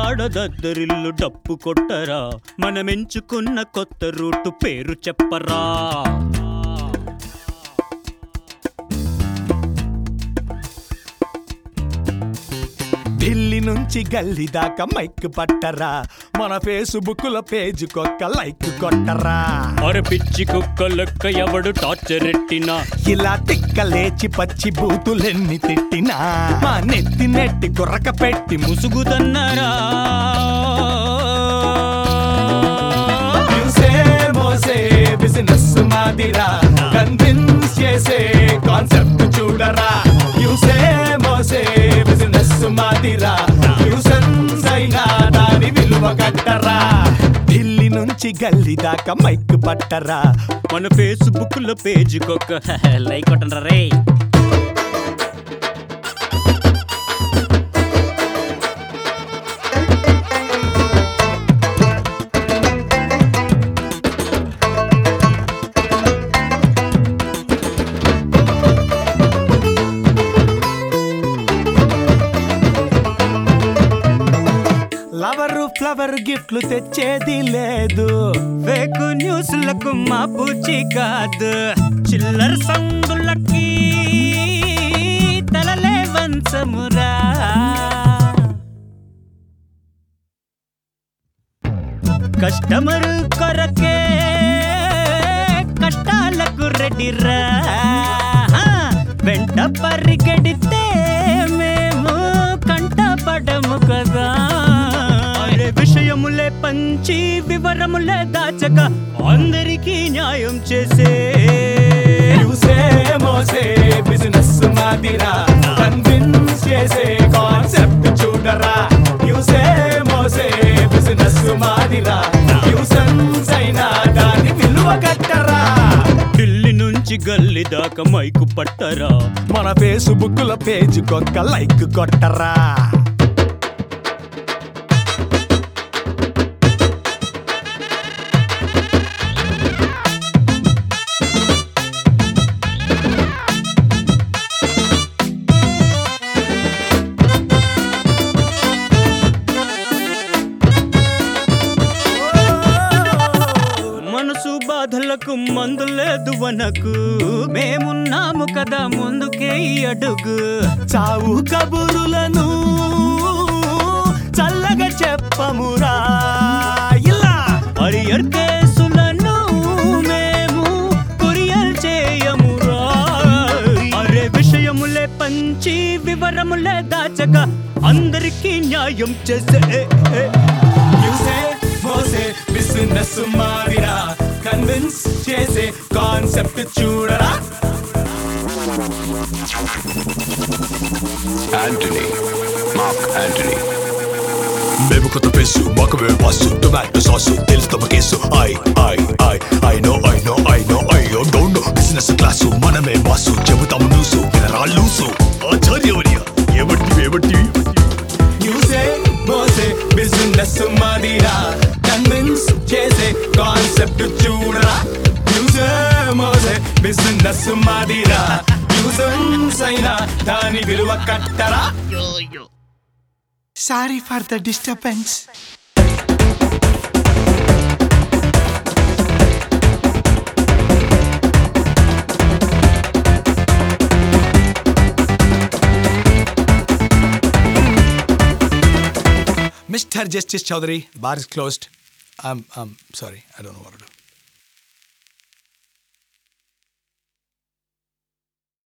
ఆడదద్దరిల్లు డప్పు కొట్టరా మనమెంచుకున్న కొత్త రూటు పేరు చెప్పరా ఢిల్లీ నుంచి గల్లీ దాకా మైక్ పట్టరా మన ఫేస్బుక్ లో పేజ్ కొక్క లైక్ కొట్టరా అరే పిచ్చి కుక్క లెక్క ఎవడు టార్చర్ ఎట్టినా ఇలా తిక్క లేచి పచ్చి బూతులెన్ని తిట్టినా మా నెత్తి నెట్టి గుర్రక పెట్టి ముసుగుదన్నరా ముసే మోసే బిజినెస్ మాదిరా కన్విన్స్ చేసే కాన్సెప్ట్ చూడరా యూసే మోసే బిజినెస్ మాదిరా న్యూసెన్స్ అయినా దాని విలువ కట్టరా ఢిల్లీ నుంచి గల్లీ దాకా మైక్ పట్టరా మన ఫేస్బుక్ లో పేజీకొక్క లైక్ కొట్టండి రే లవరు ఫ్లవర్ గిఫ్ట్లు తెచ్చేది లేదు ఫేక్ న్యూస్లకు మా పూచి కాదు చిల్లర సందులకి తలలే వంచమురా కస్టమర్ కొరకే కష్టాలకు రెడీరా వెంట పరిగెడితే మేము కంటపడము కదా అరే విషయములే పంచి వివరములే దాచక అందరికీ న్యాయం చేసే యూసే మోసే బిజినెస్ మాదిరా కన్విన్స్ చేసే కాన్సెప్ట్ చూడరా యూసే మోసే బిజినెస్ మాదిరా న్యూసెన్స్ అయినా దాని విలువ కట్టరా ఢిల్లీ నుంచి గల్లీ దాకా మైకు పట్టరా మన ఫేస్బుక్ లో పేజ్ కొక్క లైక్ కొట్టరా మనసు బాధలకు మందు లేదు వనకు మేమున్నాము కదా ముందుకే ఈ అడుగు చావు కబురులను చల్లగా చెప్పమురా ఇలా హరియర్ కేసులను మేము కొరియర్ చేయమురా అరే విషయములే పంచి వివరములే దాచక అందరికీ న్యాయం చేసే యూసే మోసే బిజినెస్ మారిరా కన్విన్స్ చేసే కాన్సెప్ట్ చూడరా Anthony. Mark Anthony. మేము కొత్త పేసు మాకు మేము పాసు టొమాటో సాసు తెలుసు తమ case I I I I know I know I know I don't know business class మనమే బాసు చెబుతాము న్యూసు వినరా లూసు ఆచార్యవర్య ఏమంటివి ఏమంటివి యూసే మోసే బిజినెస్ మాదిరా కన్విన్స్ చేసే కాన్సెప్ట్ చూడరా యూసే మోసే బిజినెస్ మాదిరా యూసన్స్ అయినా దాని విలువ కట్టరా sorry for the disturbance Mr. Justice Chaudhary, bar is closed. I'm, I'm sorry, I don't know what to do.